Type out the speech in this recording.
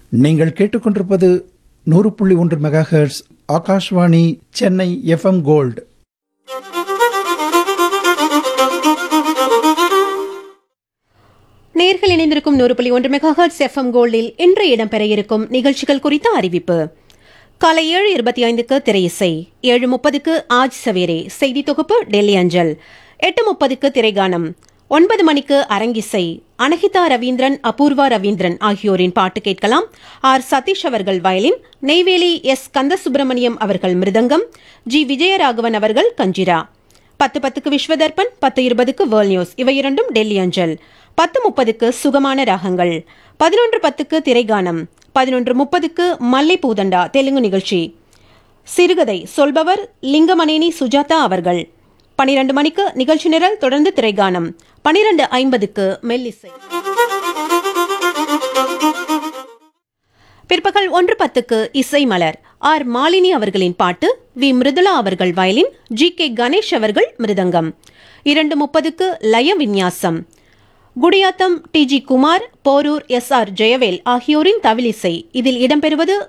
நீங்கள் கேட்டுக்கொண்டிருப்பது நூறு புள்ளி ஒன்று megahertz Akashvani Chennai FM gold நேர்கள் இணைந்திருக்கும் நூறு புள்ளி ஒன்று மெகாஹர்ட்ஸ் எஃப்எம் கோல்டில் இன்று இடம்பெற இருக்கும் நிகழ்ச்சிகள் குறித்த அறிவிப்பு காலை ஏழு இருபத்தி ஐந்துக்கு திரையிசை ஏழு முப்பதுக்கு ஆஜ் சவேரே செய்தி தொகுப்பு டெல்லி அஞ்சல் எட்டு முப்பதுக்கு திரைகானம் ஒன்பது மணிக்கு அரங்கிசை அனகிதா ரவீந்திரன் அபூர்வா ரவீந்திரன் ஆகியோரின் பாட்டு கேட்கலாம் ஆர் சதீஷ் அவர்கள் வயலின் நெய்வேலி எஸ் கந்தசுப்பிரமணியம் அவர்கள் மிருதங்கம் ஜி விஜயராகவன் அவர்கள் கஞ்சிரா பத்து பத்துக்கு விஸ்வதர்பன் பத்து இருபதுக்கு வேர்ல்ட் நியூஸ் இவை இரண்டும் டெல்லி அஞ்சல் பத்து முப்பதுக்கு சுகமான ராகங்கள் பதினொன்று பத்துக்கு திரைகானம் பதினொன்று முப்பதுக்கு மல்லை பூதண்டா தெலுங்கு நிகழ்ச்சி சிறுகதை சொல்பவர் லிங்கமணேனி சுஜாதா அவர்கள் பனிரெண்டு மணிக்கு நிகழ்ச்சி நிரல் தொடர்ந்து திரைகானம் பனிரெண்டு ஐம்பதுக்கு மெல்லிசை பிற்பகல் ஒன்று பத்துக்கு இசை மலர் ஆர் மாலினி அவர்களின் பாட்டு வி மிருதுளா அவர்கள் வயலின் ஜி கே கணேஷ் அவர்கள் மிருதங்கம் இரண்டு முப்பதுக்கு லய விந்யாசம் Gudiyatham T G Kumar Porur S R Jayavel ஆகியோரின் தவிலிசை இதில் இடம்பெறுவது